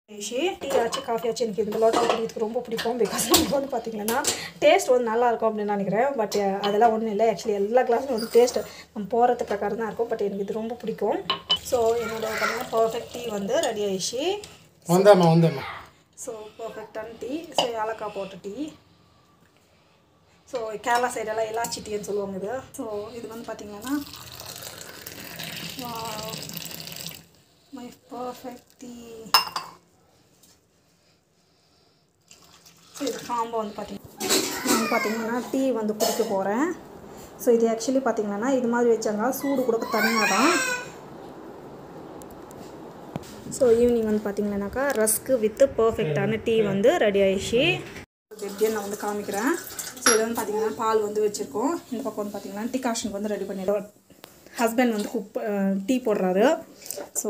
ஆயிடுச்சு டீ ஆச்சு காஃபி ஆச்சு எனக்கு இந்த லோட்டா குடிக்கிறதுக்கு ரொம்ப பிடிக்கும் பிகாஸ் நமக்கு வந்து பார்த்தீங்கன்னா டேஸ்ட் வந்து நல்லா இருக்கும் அப்படின்னு நினைக்கிறேன் பட் அதெல்லாம் ஒன்றும் இல்லை ஆக்சுவலி எல்லா கிளாஸும் வந்து டேஸ்ட் நம்ம போகிறது பிரகாரம் தான் இருக்கும் பட் எனக்கு இது ரொம்ப பிடிக்கும் ஸோ என்னோட பார்த்தீங்கன்னா பர்ஃபெக்ட் டீ வந்து ரெடி ஆயிடுச்சு வந்தேம்மா வந்தேம்மா ஸோ பர்ஃபெக்டான டீ ஸோ ஏலக்காய் போட்ட டீ ஸோ கேரளா சைடெல்லாம் எலாச்சி டீன்னு சொல்லுவாங்க இது ஸோ இது வந்து பார்த்தீங்கன்னா மை பர்ஃபெக்ட் டீ ஸோ இது காம்போ வந்து பார்த்தீங்கன்னா நான் வந்து பார்த்தீங்கன்னா டீ வந்து குடிக்க போகிறேன் ஸோ இது ஆக்சுவலி பார்த்தீங்கன்னா இது மாதிரி வச்சாங்க சூடு கொடுக்க தனியாக தான் ஸோ ஈவினிங் வந்து பார்த்தீங்கன்னாக்கா ரஸ்க்கு வித்து பர்ஃபெக்டான டீ வந்து ரெடி ஆயிடுச்சு எப்படின்னு நான் வந்து காமிக்கிறேன் ஸோ இது வந்து பார்த்தீங்கன்னா பால் வந்து வச்சுருக்கோம் இந்த பக்கம் வந்து பார்த்தீங்கன்னா டீ காஷனுக்கு வந்து ரெடி பண்ணிடுவோம் ஹஸ்பண்ட் வந்து குக் டீ போடுறாரு ஸோ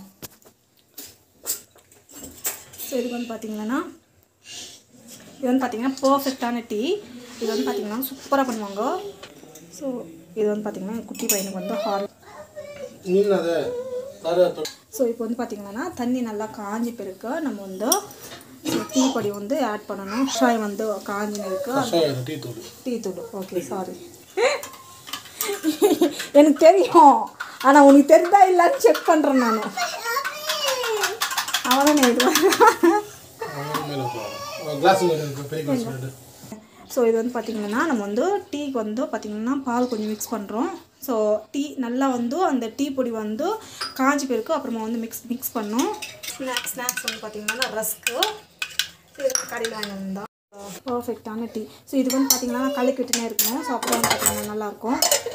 ஸோ இதுக்கு வந்து பார்த்தீங்கன்னா இது வந்து பார்த்தீங்கன்னா பர்ஃபெக்டான டீ இது வந்து பார்த்தீங்கன்னா சூப்பராக பண்ணுவாங்க ஸோ இது வந்து பார்த்தீங்கன்னா என் குட்டி பையனுக்கு வந்து ஹார் மீன் அது தர ஸோ இப்போ வந்து பார்த்தீங்கன்னா தண்ணி நல்லா காஞ்சி பிறகு நம்ம வந்து டீ பொடி வந்து ஆட் பண்ணணும் கஷாயம் வந்து காஞ்சி இருக்கு கஷாயம் டீ தூள் டீ தூள் ஓகே சாரி எனக்கு தெரியும் ஆனால் உனக்கு தெரிந்தா இல்லைன்னு செக் பண்ணுறேன் நான் அவன் இது மேலே கிளாஸ் பெரிய கிளாஸ் ரெண்டு ஸோ இது வந்து பார்த்திங்கன்னா நம்ம வந்து டீக்கு வந்து பார்த்திங்கன்னா பால் கொஞ்சம் மிக்ஸ் பண்ணுறோம் ஸோ டீ நல்லா வந்து அந்த டீ பொடி வந்து காஞ்சி போயிருக்கு அப்புறமா வந்து மிக்ஸ் மிக்ஸ் பண்ணோம் ஸ்நாக்ஸ் ஸ்நாக்ஸ் வந்து பார்த்திங்கன்னா ரஸ்க்கு இது வந்து கடையில் வாங்கி வந்தா பர்ஃபெக்டான டீ ஸோ இது வந்து பார்த்திங்கன்னா கலக்கி விட்டுனே இருக்கணும் ஸோ அப்போ வந்து பார்த்திங்கன்னா நல்லாயிருக்கும்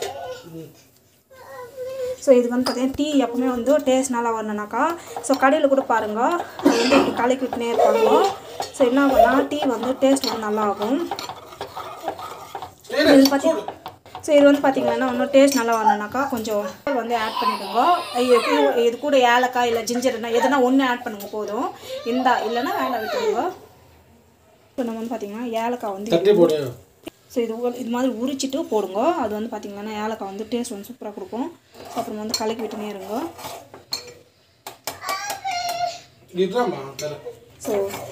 ஸோ இது வந்து பார்த்தீங்கன்னா டீ எப்பவுமே வந்து டேஸ்ட் நல்லா வரணுனாக்கா ஸோ கடையில் கூட பாருங்கள் அது வந்து இப்படி கலக்கி விட்டுனே இருப்பாங்க ஸோ என்ன பண்ணால் டீ வந்து டேஸ்ட் வந்து நல்லா ஆகும் இது பார்த்தீங்க ஸோ இது வந்து பார்த்தீங்கன்னா இன்னும் டேஸ்ட் நல்லா வரணுனாக்கா கொஞ்சம் வந்து ஆட் பண்ணிடுங்க இது கூட- இது கூட ஏலக்காய் இல்லை ஜிஞ்சர் எதுனா ஒன்று ஆட் பண்ணுங்க போதும் இந்த இல்லைன்னா வேண்டாம் விட்டுருங்க இப்போ நம்ம வந்து பார்த்தீங்கன்னா ஏலக்காய் வந்து தட்டி போடு ஸோ இது உ- இது மாதிரி உரிச்சிட்டு போடுங்க அது வந்து பார்த்தீங்கன்னா ஏலக்காய் வந்து டேஸ்ட் வந்து சூப்பராக கொடுக்கும் அப்புறம் வந்து கலக்கி விட்டுனே இருங்க இதுதாம்மா தர ஸோ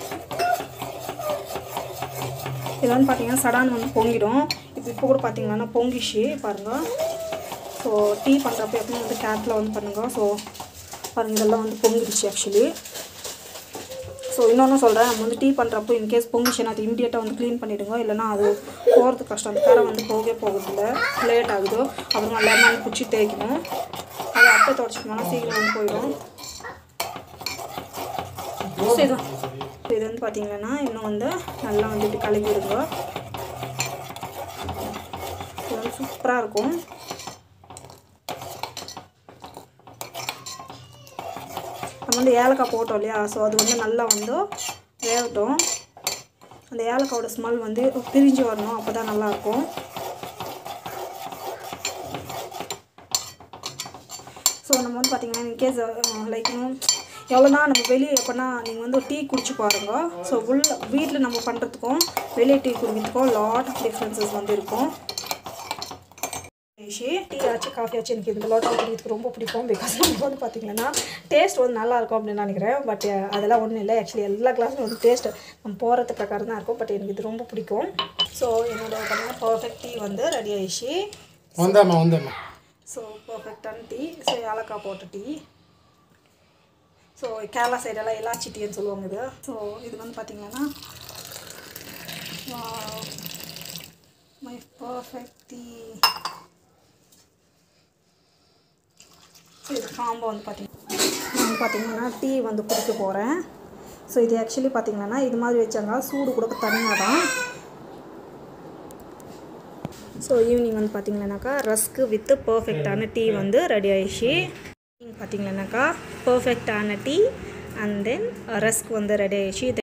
இது வந்து பார்த்தீங்கன்னா சடான் வந்து பொங்கிடும் இப்போ இப்போ கூட பார்த்தீங்கன்னா பொங்கிச்சு பாருங்கள் ஸோ டீ பண்ணுறப்ப எப்பவுமே வந்து கேட்டில் வந்து பண்ணுங்கள் ஸோ பாருங்கள் இதெல்லாம் வந்து பொங்கிடுச்சு ஆக்சுவலி ஸோ இன்னொன்று சொல்கிறேன் நம்ம வந்து டீ பண்ணுறப்போ இன்கேஸ் பொங்கிச்சுன்னா அது இமீடியட்டாக வந்து க்ளீன் பண்ணிவிடுங்க இல்லைன்னா அது போகிறதுக்கு கஷ்டம் அந்த கரை வந்து போகவே போகிறதில்ல லேட் ஆகுது அப்புறமா லெமன் குச்சி தேய்க்கணும் அது அப்போ தொடச்சிட்டோம்னா சீக்கிரம் வந்து போயிடும் ஸோ இது இது வந்து பார்த்தீங்கன்னா இன்னும் வந்து நல்லா வந்து இப்படி கலக்கி விடுங்க இது வந்து சூப்பராக இருக்கும் நம்ம வந்து ஏலக்காய் போட்டோம் இல்லையா ஸோ அது வந்து நல்லா வந்து வேகட்டும் அந்த ஏலக்காயோட ஸ்மெல் வந்து பிரிஞ்சு வரணும் அப்போ தான் நல்லாயிருக்கும் ஸோ நம்ம வந்து பார்த்தீங்கன்னா இன்கேஸ் லைக் இன்னும் எவ்வளோனா நம்ம வெளியே எப்போனா நீங்கள் வந்து டீ குடிச்சு பாருங்க ஸோ உள்ள வீட்டில் நம்ம பண்ணுறதுக்கும் வெளியே டீ குடிக்கிறதுக்கும் லாட் ஆஃப் டிஃப்ரென்சஸ் வந்து இருக்கும் டீ ஆச்சு காஃபி ஆச்சு எனக்கு இந்த லோட்டா குடிக்கிறதுக்கு ரொம்ப பிடிக்கும் பிகாஸ் நமக்கு வந்து பார்த்தீங்கன்னா டேஸ்ட் வந்து நல்லா இருக்கும் அப்படின்னு நினைக்கிறேன் பட் அதெல்லாம் ஒன்றும் இல்லை ஆக்சுவலி எல்லா கிளாஸும் வந்து டேஸ்ட் நம்ம போகிறது பிரகாரம் தான் இருக்கும் பட் எனக்கு இது ரொம்ப பிடிக்கும் ஸோ என்னோட பார்த்தீங்கன்னா பர்ஃபெக்ட் டீ வந்து ரெடி ஆயிடுச்சு வந்தேம்மா வந்தேம்மா ஸோ பர்ஃபெக்டான டீ ஸோ ஏலக்காய் போட்ட டீ ஸோ கேரளா சைடெல்லாம் எலாச்சி டீன்னு சொல்லுவாங்க இது ஸோ இது வந்து பார்த்தீங்கன்னா மை பர்ஃபெக்ட் டீ ஸோ இது காம்போ வந்து பார்த்தீங்கன்னா நான் வந்து பார்த்தீங்கன்னா டீ வந்து குடிக்க போகிறேன் ஸோ இது ஆக்சுவலி பார்த்தீங்கன்னா இது மாதிரி வச்சாங்க சூடு கொடுக்க தனியாக தான் ஸோ ஈவினிங் வந்து பார்த்தீங்கன்னாக்கா ரஸ்க்கு வித்து பர்ஃபெக்டான டீ வந்து ரெடி ஆயிடுச்சு பார்த்தீங்கன்னாக்கா பர்ஃபெக்டான டீ அண்ட் தென் ரஸ்க் வந்து ரெடி ஆயிடுச்சு